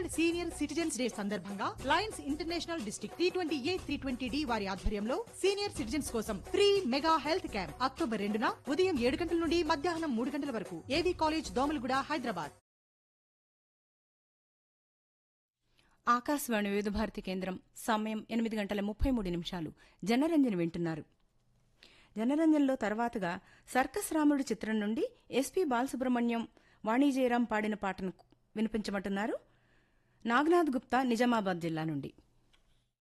world senior citizens day సందర్భంగా lions international district T twenty A three twenty D వారి ఆధ్వర్యంలో senior citizens కోసం free mega health camp October రెండున ఉదయం ఏడు గంటల నుండి మధ్యాహ్నం మూడు గంటల వరకు ఏవీ కాలేజ్ దోమలగూడ హైదరాబాద్ ఆకాశవాణి వివిధ భారతి కేంద్రం సమయం ఎనిమిది గంటల ముప్పై మూడు నిమిషాలు జనరంజన్ వింటున్నారు జనరంజన్లో తర్వాతగా సర్కస్ రాముడు చిత్రం నుండి ఎస్పి బాలసుబ్రహ్మణ్యం వాణిజయరాం పాడిన పాటను వినిపించమంటున్నారు నాగనాథ్ గుప్తా నిజామాబాద్ జిల్లా నుండి